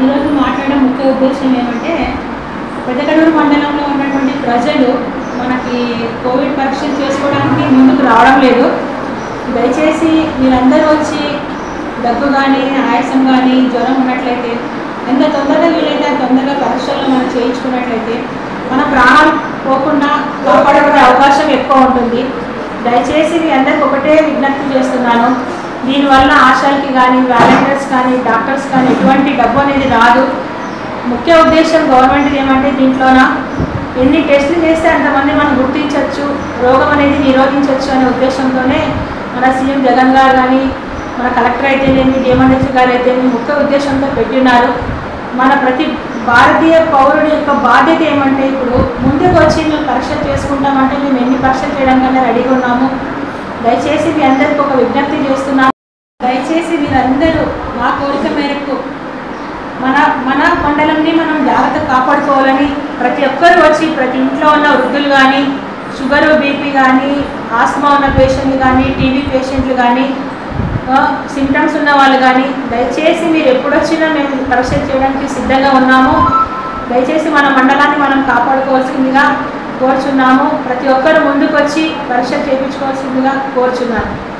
ఈరోజు మాట్లాడే ముఖ్య ఉద్దేశం ఏమంటే పెద్దకడూరు మండలంలో ఉన్నటువంటి ప్రజలు మనకి కోవిడ్ పరీక్షలు చేసుకోవడానికి ముందుకు రావడం లేదు దయచేసి మీరందరూ వచ్చి దగ్గు కానీ ఆయాసం కానీ జ్వరం ఉన్నట్లయితే ఎంత తొందరగా వీలైతే అంత తొందరగా పరీక్షలు మనం చేయించుకున్నట్లయితే మన ప్రాణాలు పోకుండా కాపాడుకునే అవకాశం ఎక్కువ ఉంటుంది దయచేసి మీ అందరికి ఒకటే విజ్ఞప్తి చేస్తున్నాను దీనివల్ల ఆశాలకి కానీ వాలంటీర్స్ కానీ డాక్టర్స్ కానీ ఎటువంటి డబ్బు అనేది రాదు ముఖ్య ఉద్దేశం గవర్నమెంట్ ఏమంటే దీంట్లోన ఎన్ని టెస్టులు చేస్తే అంతమంది మనం గుర్తించవచ్చు రోగం అనేది నిరోధించవచ్చు అనే ఉద్దేశంతోనే మన సీఎం జగన్ గారు కానీ మన కలెక్టర్ అయితేనేమి డిఎంఎన్హెచ్ గారు అయితేనేమి ముఖ్య ఉద్దేశంతో పెట్టినారు మన ప్రతి భారతీయ పౌరుడి యొక్క బాధ్యత ఏమంటే ఇప్పుడు ముందుకు వచ్చి మేము పరీక్ష చేసుకుంటామంటే మేము ఎన్ని పరీక్షలు చేయడానికన్నా రెడీగా ఉన్నాము దయచేసి మీ అందరికీ ఒక విజ్ఞప్తి చేస్తున్నాను దయచేసి మీరందరూ మా కోరిక మేరకు మన మన మండలంని మనం జాగ్రత్త కాపాడుకోవాలని ప్రతి ఒక్కరు వచ్చి ప్రతి ఇంట్లో ఉన్న వృద్ధులు కానీ షుగర్ బీపీ కానీ ఆస్మా ఉన్న పేషెంట్లు కానీ టీబీ పేషెంట్లు కానీ సిమ్టమ్స్ ఉన్న వాళ్ళు కానీ దయచేసి మీరు ఎప్పుడు వచ్చినా మేము పరీక్ష చేయడానికి సిద్ధంగా ఉన్నాము దయచేసి మన మండలాన్ని మనం కాపాడుకోవాల్సిందిగా కోరుచున్నాము ప్రతి ఒక్కరు ముందుకు వచ్చి పరీక్ష చేయించుకోవాల్సిందిగా కోరుచున్నాను